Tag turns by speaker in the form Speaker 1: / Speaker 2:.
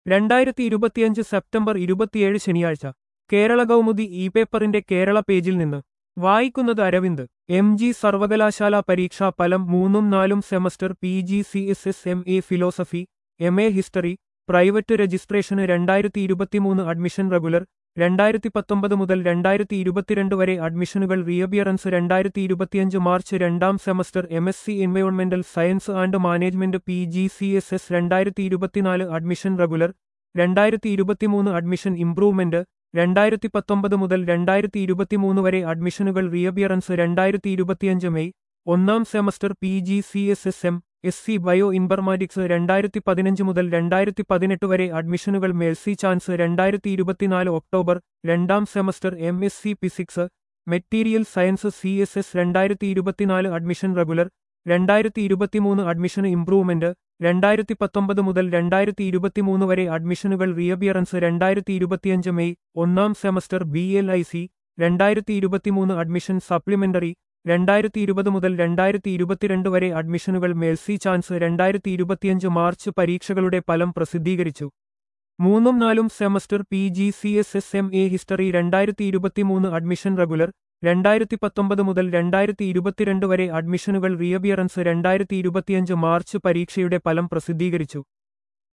Speaker 1: രണ്ടായിരത്തി ഇരുപത്തിയഞ്ച് സെപ്റ്റംബർ ഇരുപത്തിയേഴ് ശനിയാഴ്ച കേരള കൗമുദി ഇ പേപ്പറിന്റെ കേരള പേജിൽ നിന്ന് വായിക്കുന്നത് അരവിന്ദ് എം ജി സർവകലാശാല പരീക്ഷാ ഫലം മൂന്നും നാലും semester P G C S S M A philosophy M A history private രജിസ്ട്രേഷന് രണ്ടായിരത്തി ഇരുപത്തിമൂന്ന് അഡ്മിഷൻ റെഗുലർ രണ്ടായിരത്തി പത്തൊമ്പത് മുതൽ രണ്ടായിരത്തി ഇരുപത്തിരണ്ട് വരെ അഡ്മിഷനുകൾ റീഅബിയറൻസ് രണ്ടായിരത്തി ഇരുപത്തിയഞ്ച് മാർച്ച് രണ്ടാം സെമസ്റ്റർ എം എസ് സി എൻവയോൺമെന്റൽ science and management P G C S S രണ്ടായിരത്തി ഇരുപത്തിനാല് അഡ്മിഷൻ റെഗുലർ രണ്ടായിരത്തി ഇരുപത്തിമൂന്ന് അഡ്മിഷൻ ഇംപ്രൂവ്മെന്റ് രണ്ടായിരത്തി പത്തൊമ്പത് മുതൽ രണ്ടായിരത്തി ഇരുപത്തിമൂന്ന് വരെ അഡ്മിഷനുകൾ റീഅബിയറൻസ് രണ്ടായിരത്തി ഇരുപത്തിയഞ്ച് മെയ് ഒന്നാം semester P G C S S M S C bioinformatics രണ്ടായിരത്തി പതിനഞ്ച് മുതൽ രണ്ടായിരത്തി പതിനെട്ട് വരെ അഡ്മിഷനുകൾ മേഴ്സി ചാൻസ് രണ്ടായിരത്തി ഇരുപത്തിനാല് ഒക്ടോബർ രണ്ടാം semester M S C physics material science C S S രണ്ടായിരത്തി ഇരുപത്തിനാല് അഡ്മിഷൻ റെഗുലർ രണ്ടായിരത്തി ഇരുപത്തിമൂന്ന് അഡ്മിഷൻ ഇംപ്രൂവ്മെന്റ് രണ്ടായിരത്തി പത്തൊമ്പത് മുതൽ രണ്ടായിരത്തി ഇരുപത്തിമൂന്ന് വരെ അഡ്മിഷനുകൾ റീഅബിയറൻസ് രണ്ടായിരത്തി ഇരുപത്തിയഞ്ച് മെയ് ഒന്നാം semester B L I C രണ്ടായിരത്തി ഇരുപത്തിമൂന്ന് അഡ്മിഷൻ സപ്ലിമെന്ററി രണ്ടായിരത്തി ഇരുപത് മുതൽ രണ്ടായിരത്തി ഇരുപത്തിരണ്ട് വരെ അഡ്മിഷനുകൾ മേഴ്സി ചാൻസ് രണ്ടായിരത്തി ഇരുപത്തിയഞ്ച് മാർച്ച് പരീക്ഷകളുടെ ഫലം പ്രസിദ്ധീകരിച്ചു മൂന്നും നാലും semester P G C S S M A history രണ്ടായിരത്തി ഇരുപത്തിമൂന്ന് അഡ്മിഷൻ റെഗുലർ രണ്ടായിരത്തി പത്തൊമ്പത് മുതൽ രണ്ടായിരത്തി ഇരുപത്തിരണ്ട് വരെ അഡ്മിഷനുകൾ റീഅബിയറൻസ് രണ്ടായിരത്തി ഇരുപത്തിയഞ്ച് മാർച്ച് പരീക്ഷയുടെ ഫലം പ്രസിദ്ധീകരിച്ചു